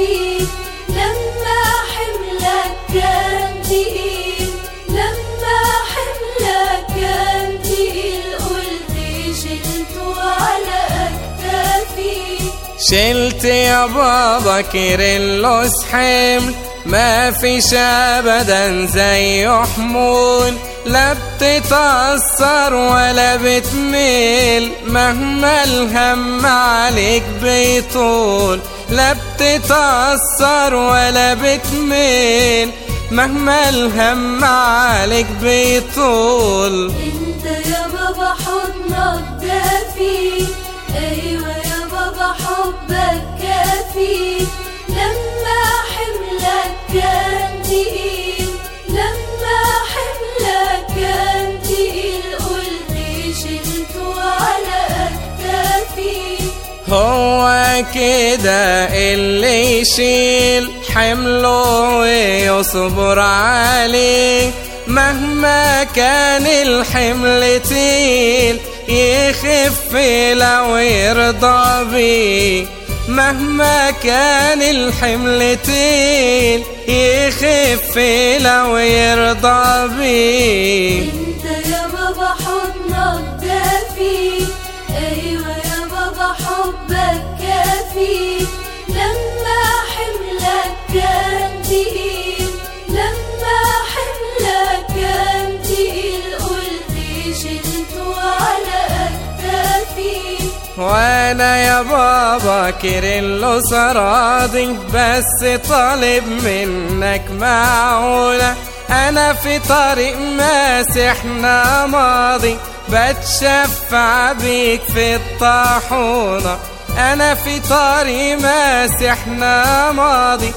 كافي لما حملك كان تقيل لما حملك كان تقيل قلت شلته على أكتافي شلت يا بابا كيرلس حمل ما فيش ابدا زي حمول لا بتتأثر ولا بتميل مهما الهم عليك بيطول لا بتتأثر ولا بتميل مهما الهم عليك بيطول انت يا بابا حضنك دافي ايوه يا بابا حبك كافي لما حملك كان تقيل لما حملك كان تقيل قلت شلته على اكتافي هو كده اللي يشيل حمله ويصبر عليه مهما كان الحمل تقيل يخف لو يرضى بيه مهما كان الحمل تقيل يخف لو يرضى بيه انت يا بابا حضنك دافي ايوه يا بابا حبك كافي لما حملك كان تقيل لما حملك كان تقيل قلت شلته على اكتافي وانا يا بابا كيرلس راضي بس طالب منك معقولة انا في طريق ماسحنا ماضي بتشفع بيك في الطاحونة انا في طريق ماسحنا ماضي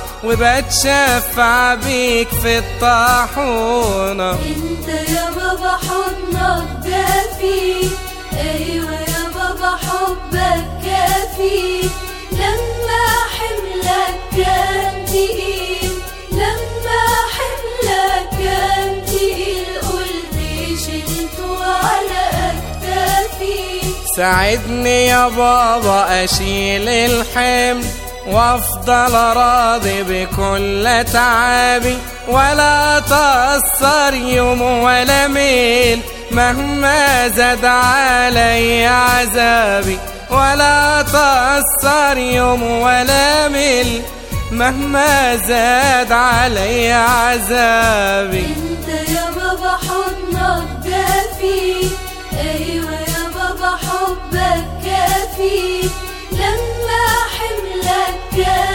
وبتشفع بيك في الطاحونة انت يا بابا حضنك دافي ايوه يا بابا حبك كافي لما حملك كان تقيل لما حملك كان تقيل قلت شلته على اكتافي ساعدني يا بابا اشيل الحمل وافضل راضي بكل تعبي ولا تأثر يوم ولا ميل مهما زاد علي عذابي ولا تأثر يوم ولا ميل مهما زاد علي عذابي انت يا بابا حضنك دافي ايوه يا بابا حبك كافي لما حملك كان